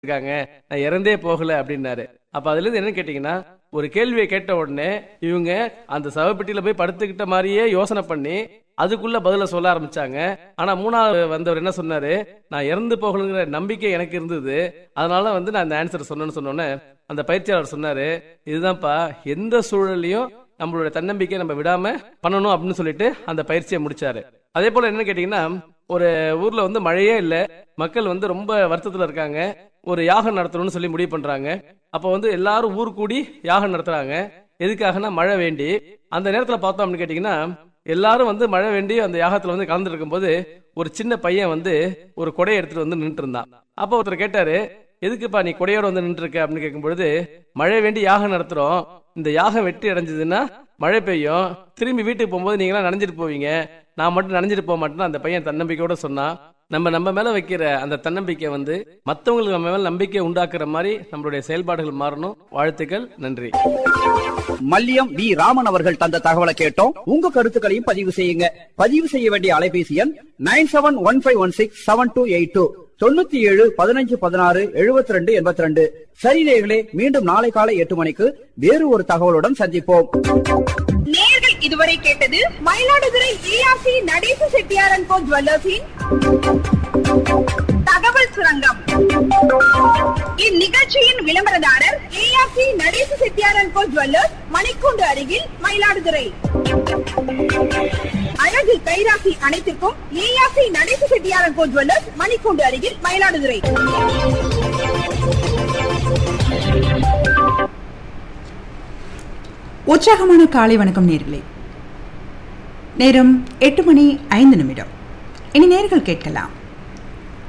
இருக்காங்க நான் இறந்தே போகல அப்படின்னாரு அப்ப அதுல இருந்து என்ன கேட்டீங்கன்னா ஒரு கேள்வியை கேட்ட உடனே இவங்க அந்த சவப்பெட்டியில போய் படுத்துக்கிட்ட மாதிரியே யோசனை பண்ணி அதுக்குள்ள பதில சொல்ல ஆரம்பிச்சாங்க ஆனா மூணாவது வந்தவர் என்ன சொன்னாரு நான் இறந்து போகணுங்கிற நம்பிக்கை எனக்கு இருந்தது அதனால வந்து நான் அந்த ஆன்சர் சொன்னேன்னு சொன்னோன்னே அந்த பயிற்சியாளர் சொன்னாரு இதுதான்ப்பா எந்த சூழலையும் நம்மளோட தன்னம்பிக்கை நம்ம விடாம பண்ணணும் அப்படின்னு சொல்லிட்டு அந்த பயிற்சியை முடிச்சாரு அதே போல என்ன கேட்டீங்கன்னா ஒரு ஊர்ல வந்து மழையே இல்ல மக்கள் வந்து ரொம்ப வருத்தத்துல இருக்காங்க ஒரு யாகம் நடத்தணும்னு சொல்லி முடிவு பண்றாங்க அப்ப வந்து எல்லாரும் ஊர் கூடி யாகம் நடத்துறாங்க எதுக்காகனா மழை வேண்டி அந்த நேரத்துல பார்த்தோம் அப்படின்னு கேட்டீங்கன்னா எல்லாரும் வந்து மழை வேண்டி அந்த யாகத்துல வந்து கலந்துட்டு இருக்கும்போது ஒரு சின்ன பையன் வந்து ஒரு கொடையை எடுத்துட்டு வந்து நின்று இருந்தான் அப்ப ஒருத்தர் கேட்டாரு எதுக்குப்பா நீ கொடையோட வந்து நின்று இருக்க அப்படின்னு கேட்கும்பொழுது மழை வேண்டி யாகம் நடத்துறோம் இந்த யாகம் வெற்றி அடைஞ்சதுன்னா மழை பெய்யும் திரும்பி வீட்டுக்கு போகும்போது நீங்களாம் நனைஞ்சிட்டு போவீங்க நான் மட்டும் நனைஞ்சிட்டு போக மாட்டேன்னு அந்த பையன் தன்னம்பிக்கையோட சொன்னான் நம்ம நம்ம மேல வைக்கிற அந்த தன்னம்பிக்கை வந்து மத்தவங்களுக்கு நம்ம மேல நம்பிக்கை உண்டாக்குற மாதிரி நம்மளுடைய செயல்பாடுகள் மாறணும் வாழ்த்துக்கள் நன்றி மல்லியம் வி ராமன் அவர்கள் தந்த தகவலை கேட்டோம் உங்க கருத்துக்களையும் பதிவு செய்யுங்க பதிவு செய்ய வேண்டிய அலைபேசி எண் nine seven one five one six seven two eight two தொண்ணூத்தி ஏழு பதினஞ்சு பதினாறு எழுபத்தி ரெண்டு எண்பத்தி ரெண்டு சரி நேயர்களே மீண்டும் நாளை காலை எட்டு மணிக்கு வேறு ஒரு தகவலுடன் சந்திப்போம் நேர்கள் இதுவரை கேட்டது மயிலாடுதுறை ஏஆர்சி நடேச செட்டியாரன் கோ ஜுவல்லர்ஸின் தகவல் சுரங்கம் இந்நிகழ்ச்சியின் விளம்பரதாரர் ஏஆர்சி நடேச செட்டியாரன் கோ ஜுவல்லர்ஸ் மணிக்கூண்டு அருகில் மயிலாடுதுறை அழகு கைராசி அனைத்திற்கும் ஏஆர்சி நடேச செட்டியாரன் கோ ஜுவல்லர்ஸ் மணிக்கூண்டு அருகில் மயிலாடுதுறை உற்சாகமான காலை வணக்கம் நேர்களே நேரம் எட்டு மணி ஐந்து நிமிடம் இனி நேர்கள் கேட்கலாம்